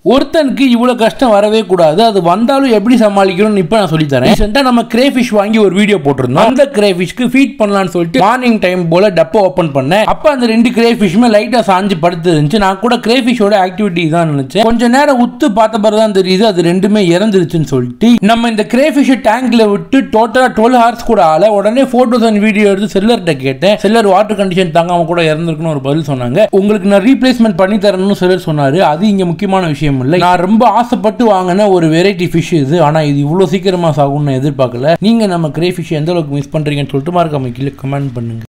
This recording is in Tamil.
ஒருத்தனுக்கு இவ்வளவு கஷ்டம் வரவே கூடாது அது வந்தாலும் எப்படி சமாளிக்கணும்னு இப்போ நான் சொல்லி தரேன் ரீசெண்டா நம்ம கிரே ஃபிஷ் வாங்கி ஒரு வீடியோ போட்டிருந்தோம் அந்த கிரே ஃபிஷ்க்கு ஃபீட் பண்ணலாம்னு சொல்லிட்டு மார்னிங் டைம் போல டப்பை ஓப்பன் பண்ணேன் அப்ப அந்த ரெண்டு கிரே ஃபிஷ்மே லைட்டா சாஞ்சு படுத்து இருந்துச்சு நான் கூட கிரே ஃபிஷோட ஆக்டிவிட்டி தான் நினைச்சேன் கொஞ்ச நேரம் உத்து பார்த்த பிறகு தான் தெரியுது அது ரெண்டுமே இறந்துருச்சுன்னு சொல்லிட்டு நம்ம இந்த கிரே ஃபிஷ் டேங்க்ல விட்டு டோட்டலா டுவெல் ஹவர்ஸ் கூட ஆல உடனே போட்டோஸ் அண்ட் வீடியோ எடுத்து செல்லர்கிட்ட கேட்டேன் செல்லர் வாட்டர் கண்டிஷன் தாங்காம கூட இறந்துருக்குன்னு ஒரு பதில் சொன்னாங்க உங்களுக்கு நான் ரீப்ளேஸ்மெண்ட் பண்ணி தரணும்னு செல்லர் சொன்னாரு அது இங்க முக்கியமான விஷயம் இல்லை நான் ரொம்ப ஆசைப்பட்டு வாங்கின ஒரு வெரைட்டி ஃபிஷ் இது ஆனா இது இவ்வளவு சீக்கிரமா சாகும்னு நான் எதிர்பார்க்கல நீங்க நம்ம கிரே ஃபிஷ் எந்த அளவுக்கு மிஸ் பண்றீங்கன்னு சொல்லிட்டு மறக்காம கீழே கமெண்ட் பண்ணுங்க